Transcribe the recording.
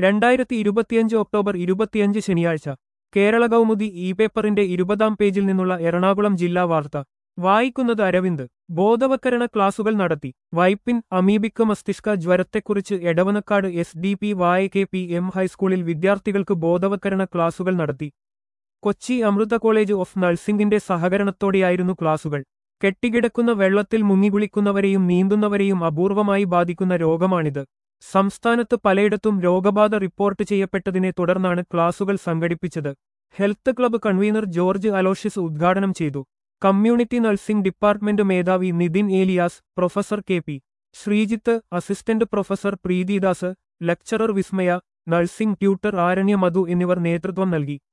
രണ്ടായിരത്തി ഇരുപത്തിയഞ്ച് ഒക്ടോബർ ഇരുപത്തിയഞ്ച് ശനിയാഴ്ച കേരള കൗമുദി ഇ പേപ്പറിന്റെ ഇരുപതാം പേജിൽ നിന്നുള്ള എറണാകുളം ജില്ലാ വാർത്ത വായിക്കുന്നത് അരവിന്ദ് ബോധവൽക്കരണ ക്ലാസുകൾ നടത്തി വൈപ്പിൻ അമീബിക്ക മസ്തിഷ്ക ജ്വരത്തെക്കുറിച്ച് Edavanakkad S D P Y K P M ഹൈസ്കൂളിൽ വിദ്യാർത്ഥികൾക്ക് ബോധവൽക്കരണ ക്ലാസുകൾ നടത്തി കൊച്ചി അമൃത കോളേജ് ഓഫ് നഴ്സിംഗിന്റെ സഹകരണത്തോടെയായിരുന്നു ക്ലാസുകൾ കെട്ടിക്കിടക്കുന്ന വെള്ളത്തിൽ മുങ്ങികുളിക്കുന്നവരെയും നീന്തുന്നവരെയും അപൂർവമായി ബാധിക്കുന്ന രോഗമാണിത് സംസ്ഥാനത്ത് പലയിടത്തും രോഗബാധ റിപ്പോർട്ട് ചെയ്യപ്പെട്ടതിനെ തുടർന്നാണ് ക്ലാസുകൾ സംഘടിപ്പിച്ചത് health club convener George Aloysius ഉദ്ഘാടനം ചെയ്തു കമ്മ്യൂണിറ്റി നഴ്സിംഗ് ഡിപ്പാർട്ട്മെന്റ് മേധാവി Nithin Elias professor K P Sreejith assistant professor Preethidas lecturer Vismaya nursing tutor Aranya Madhu എന്നിവർ നേതൃത്വം നൽകി